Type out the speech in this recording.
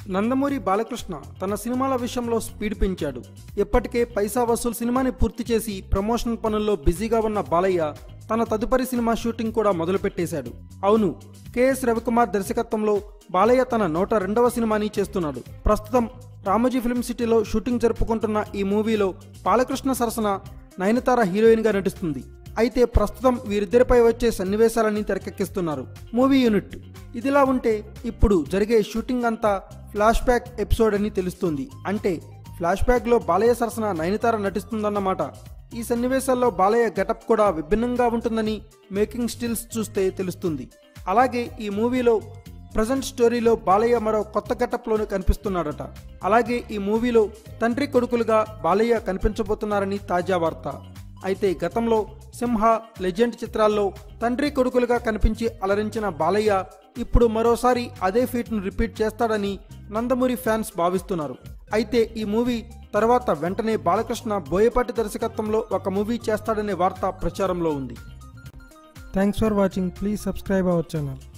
నందమూరి బాలకృష్ణ తన సినిమాల విషయంలో స్పీడ్ పెంచాడు ఇప్పటికే పైసా వసూల్ సినిమాని పూర్తి చేసి ప్రమోషన్ పనుల్లో బిజీగా ఉన్న బాలయ్య తన తదుపరి సినిమా షూటింగ్ కూడా మొదలుపెట్టేశాడు అవును కెఎస్ రవికుమార్ దర్శకత్వంలో బాలయ్య తన నూట రెండవ సినిమాని చేస్తున్నాడు ప్రస్తుతం రామోజీ ఫిల్మ్ సిటీలో షూటింగ్ జరుపుకుంటున్న ఈ మూవీలో బాలకృష్ణ సరసన నయనతార హీరోయిన్గా నటిస్తుంది అయితే ప్రస్తుతం వీరిద్దరిపై వచ్చే సన్నివేశాలని తెరకెక్కిస్తున్నారు మూవీ యూనిట్ ఇదిలా ఉంటే ఇప్పుడు జరిగే షూటింగ్ అంతా ఫ్లాష్ బ్యాక్ ఎపిసోడ్ అని తెలుస్తుంది అంటే ఫ్లాష్ బ్యాక్లో బాలయ్య సరసన నయనతార నటిస్తుందన్నమాట ఈ సన్నివేశాల్లో బాలయ్య గెటప్ కూడా విభిన్నంగా ఉంటుందని మేకింగ్ స్టిల్స్ చూస్తే తెలుస్తుంది అలాగే ఈ మూవీలో ప్రజెంట్ స్టోరీలో బాలయ్య మరో కొత్త గెటప్లోనే కనిపిస్తున్నాడట అలాగే ఈ మూవీలో తండ్రి కొడుకులుగా బాలయ్య కనిపించబోతున్నారని తాజా వార్త అయితే గతంలో సింహ లెజెండ్ చిత్రాల్లో తండ్రి కొడుకులుగా కనిపించి అలరించిన బాలయ్య ఇప్పుడు మరోసారి అదే ఫీట్ను రిపీట్ చేస్తాడని నందమూరి ఫ్యాన్స్ భావిస్తున్నారు అయితే ఈ మూవీ తర్వాత వెంటనే బాలకృష్ణ బోయపాటి దర్శకత్వంలో ఒక మూవీ చేస్తాడనే వార్త ప్రచారంలో ఉంది thanks for watching please subscribe our channel